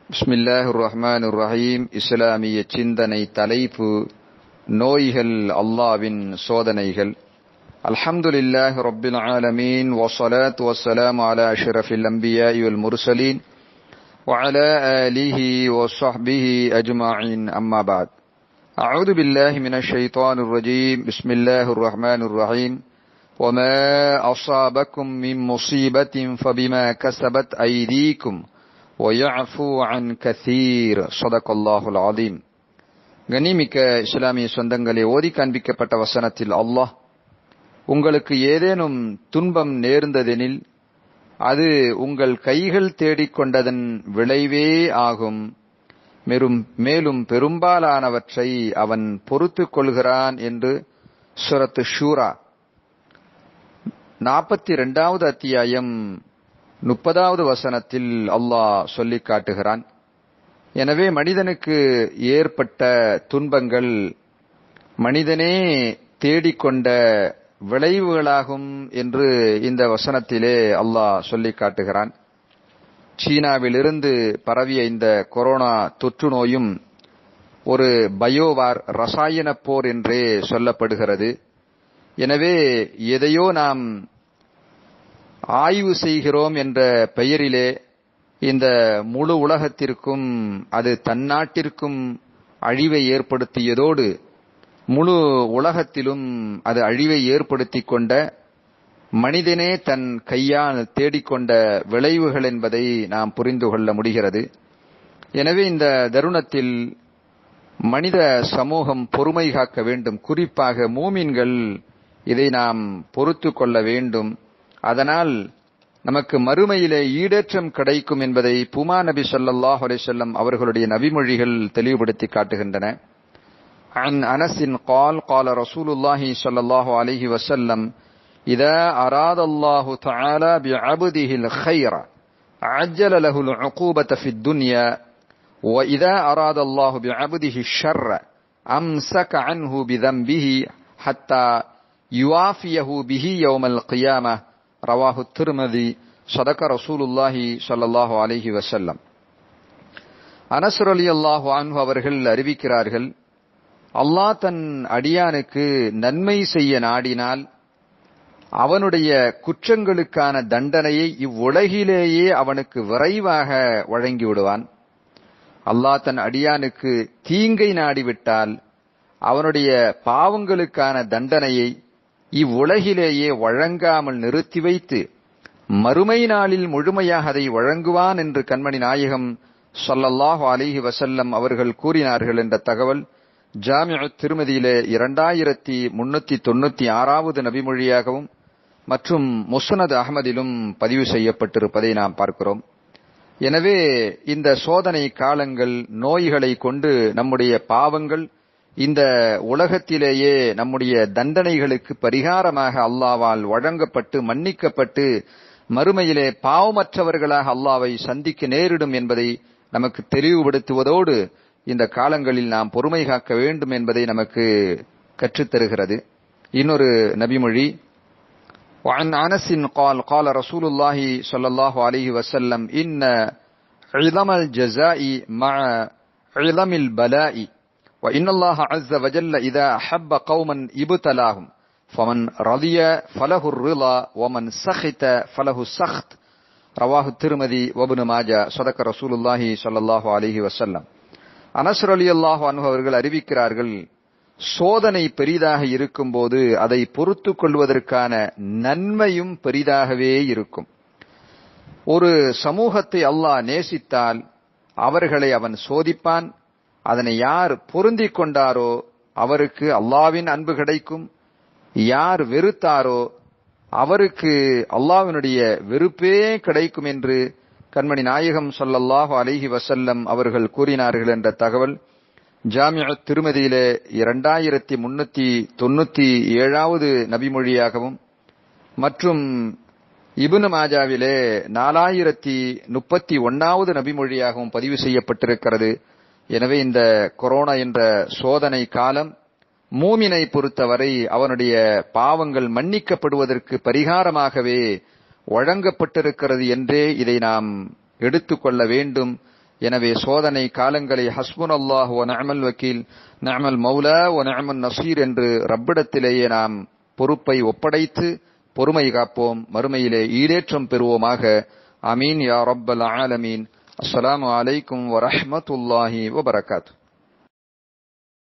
பிஸ்மில்லாஹ் ரஹ்மான் ரஹீம் இஸ்லாமிய சிந்தனை தலைப்பு நோய்கள் அல்லாவின் சோதனைகள் அல்ஹம்துலில்லாஹ் ரப்பில் ஆலமீன் வஸ்ஸலாத்து வஸ்ஸலாமு அலா அஷ்ரஃபில் அன்பியாஇ வல் முர்சலீன் وعلى آله وصحبه أجمعين أما بعد أعوذ بالله من الشيطان الرجيم بسم الله الرحمن الرحيم وما أصابكم من مصيبة فبما كسبت أيديكم ويعفو عن كثير صدق الله العظيم கனிமிக்க இஸ்லாமிய சொந்தங்களே ஓதி காண்பிக்கப்பட்ட வசனத்தில் அல்லாஹ் உங்களுக்கு ஏதேனும் துன்பம் நேர்ந்ததெனில் அது உங்கள் கைகள் தேடிக்கொண்டதன் விளைவே ஆகும் மேலும் மேலும் பெரும்பாலானவற்றை அவன் பொறுத்து கொள்கிறான் என்று சுரத்து ஷூரா நாற்பத்தி இரண்டாவது அத்தியாயம் முப்பதாவது வசனத்தில் அல்லாஹ் சொல்லிக் காட்டுகிறான் எனவே மனிதனுக்கு ஏற்பட்ட துன்பங்கள் மனிதனே தேடிக்கொண்ட விளைவுகளாகும் என்று இந்த வசனத்திலே அல்லாஹ் சொல்லிக் காட்டுகிறான் சீனாவிலிருந்து பரவிய இந்த கொரோனா தொற்று நோயும் ஒரு பயோவார் ரசாயன போர் என்றே சொல்லப்படுகிறது எனவே எதையோ நாம் ஆய்வு செய்கிறோம் என்ற பெயரிலே இந்த முழு உலகத்திற்கும் அது தன்னாட்டிற்கும் அழிவை ஏற்படுத்தியதோடு முழு உலகத்திலும் அது அழிவை ஏற்படுத்தி கொண்ட மனிதனே தன் கையால் தேடிக்கொண்ட விளைவுகள் என்பதை நாம் புரிந்து கொள்ள முடிகிறது எனவே இந்த தருணத்தில் மனித சமூகம் பொறுமை காக்க வேண்டும் குறிப்பாக மூமின்கள் இதை நாம் பொறுத்து கொள்ள வேண்டும் அதனால் நமக்கு மறுமையிலே ஈடேற்றம் கிடைக்கும் என்பதை புமா நபி சொல்லாஹ் அலிசல்லம் அவர்களுடைய நபிமொழிகள் தெளிவுபடுத்தி காட்டுகின்றன عن أنس قال قال رسول الله صلى الله عليه وسلم إذا أراد الله تعالى بعبده الخير عجل له العقوبة في الدنيا وإذا أراد الله بعبده الشر أمسك عنه بذنبه حتى يوافيه به يوم القيامة رواه الترمذي صدق رسول الله صلى الله عليه وسلم அனசர் அலி அல்லாஹு அன்ஹு அவர்கள் அறிவிக்கிறார்கள் அல்லாஹ் தன் அடியானுக்கு நன்மை செய்ய நாடினால் அவனுடைய குற்றங்களுக்கான தண்டனையை இவ்வுலகிலேயே அவனுக்கு விரைவாக வழங்கி விடுவான் அல்லாஹ் தன் அடியானுக்கு தீங்கை நாடிவிட்டால் அவனுடைய பாவங்களுக்கான தண்டனையை இவ்வுலகிலேயே வழங்காமல் நிறுத்தி வைத்து மறுமை நாளில் முழுமையாக அதை வழங்குவான் என்று கண்மணி நாயகம் சொல்லல்லாஹு அலிஹி வசல்லம் அவர்கள் கூறினார்கள் என்ற தகவல் ஜாமிய திருமதியிலே இரண்டாயிரத்தி முன்னூத்தி தொண்ணூத்தி ஆறாவது நபிமொழியாகவும் மற்றும் முஸ்னத் அகமதிலும் பதிவு செய்யப்பட்டிருப்பதை நாம் பார்க்கிறோம் எனவே இந்த சோதனை காலங்கள் நோய்களை கொண்டு நம்முடைய பாவங்கள் இந்த உலகத்திலேயே நம்முடைய தண்டனைகளுக்கு பரிகாரமாக அல்லாவால் வழங்கப்பட்டு மன்னிக்கப்பட்டு மறுமையிலே பாவமற்றவர்களாக அல்லாவை சந்திக்க நேரிடும் என்பதை நமக்கு தெளிவுபடுத்துவதோடு இந்த காலங்களில் நாம் பொறுமை காக்க வேண்டும் என்பதை நமக்கு கற்றுத்தருகிறது இன்னொரு நபிமொழி وعن أنس قال قال رسول الله صلى الله عليه وسلم إن عظم الجزاء مع عظم البلاء وإن الله عز وجل إذا أحب قوما ابتلاهم فمن رضي فله الرضا ومن سخط فله السخط رواه الترمذي وابن ماجه صدق رسول الله صلى الله عليه وسلم அனசர் அலி அல்லாஹ் அவர்கள் அறிவிக்கிறார்கள் சோதனை பெரிதாக இருக்கும்போது அதை பொறுத்து கொள்வதற்கான நன்மையும் பெரிதாகவே இருக்கும் ஒரு சமூகத்தை அல்லாஹ் நேசித்தால் அவர்களை அவன் சோதிப்பான் அதனை யார் பொருந்திக் கொண்டாரோ அவருக்கு அல்லாவின் அன்பு கிடைக்கும் யார் வெறுத்தாரோ அவருக்கு அல்லாவினுடைய வெறுப்பே கிடைக்கும் என்று கண்மணி நாயகம் சொல்லல்லாஹு அலிஹி வசல்லம் அவர்கள் கூறினார்கள் என்ற தகவல் ஜாமிய திருமதியிலே இரண்டாயிரத்தி முன்னூத்தி தொண்ணூத்தி ஏழாவது நபிமொழியாகவும் மற்றும் இபுனு மாஜாவிலே நாலாயிரத்தி முப்பத்தி ஒன்னாவது நபிமொழியாகவும் பதிவு செய்யப்பட்டிருக்கிறது எனவே இந்த கொரோனா என்ற சோதனை காலம் மூமினை பொறுத்தவரை அவனுடைய பாவங்கள் மன்னிக்கப்படுவதற்கு பரிகாரமாகவே வழங்கப்பட்டிருக்கிறது என்றே இதை நாம் எடுத்துக்கொள்ள வேண்டும் எனவே சோதனை காலங்களை ஹஸ்புன் அல்லாஹ் ஒ நஅமல் வக்கீல் நஅமல் மௌலா ஒ நஅமன் நசீர் என்று ரப்பிடத்திலேயே நாம் பொறுப்பை ஒப்படைத்து பொறுமை காப்போம் மறுமையிலே ஈடேற்றம் பெறுவோமாக அமீன் யா ரப்பல் ஆலமீன் அஸ்ஸலாமு அலைக்கும் வரஹ்மத்துல்லாஹி வபரகாத்து